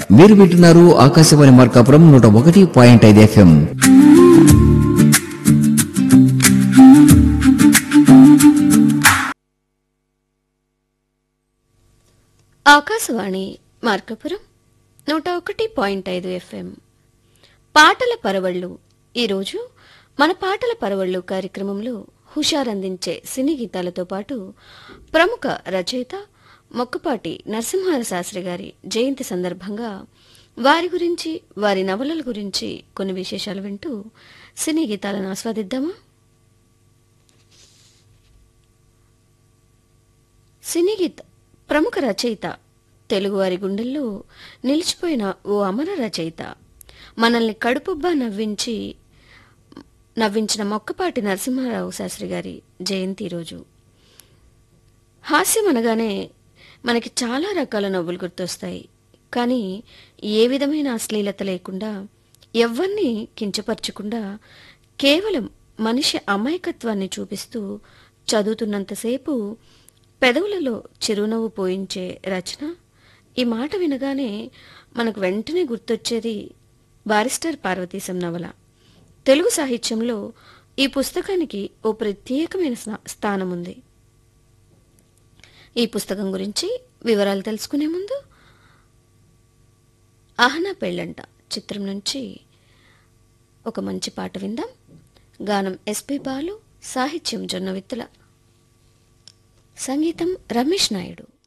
మీరు వింటున్నారు ఆకాశవాణి మార్కాపురం నూట ఒకటి పాయింట్ ఐదు ఎఫ్ఎం ఆకాశవాణి మార్కపురం నూట ఒకటి పాయింట్ ఐదు ఎఫ్ఎం పాటల పరవళ్ళు ఈరోజు మన పాటల పరవళ్ళు కార్యక్రమంలో హుషారందించే సినీ గీతాలతో పాటు ప్రముఖ రచయిత మొక్కపాటి నరసింహార శాస్త్రి గారి జయంతి సందర్భంగా వారి గురించి వారి నవలల గురించి కొన్ని విశేషాలు వింటూ సినీ గీతాలను ఆస్వాదిద్దామా సినీ గీత ప్రముఖ రచయిత తెలుగువారి గుండెల్లో నిలిచిపోయిన ఓ అమర రచయిత మనల్ని కడుపుబ్బా నవ్వించి నవ్వించిన మొక్కపాటి నరసింహారావు శాస్త్రి గారి జయంతి రోజు హాస్యం అనగానే మనకి చాలా రకాల నవ్వులు గుర్తొస్తాయి కానీ ఏ విధమైన అశ్లీలత లేకుండా ఎవ్వరిని కించపరచకుండా కేవలం మనిషి అమాయకత్వాన్ని చూపిస్తూ చదువుతున్నంతసేపు పెదవులలో చిరునవ్వు పోయించే రచన ఈ మాట వినగానే మనకు వెంటనే గుర్తొచ్చేది బారిస్టర్ పార్వతీశం నవల తెలుగు సాహిత్యంలో ఈ పుస్తకానికి ఓ ప్రత్యేకమైన స్నా- స్థానం ఉంది ఈ పుస్తకం గురించి వివరాలు తెలుసుకునే ముందు ఆహనా పెళ్ళంట చిత్రం నుంచి ఒక మంచి పాట విందాం గానం ఎస్పి బాలు సాహిత్యం జొన్నవిత్తుల సంగీతం రమేష్ నాయుడు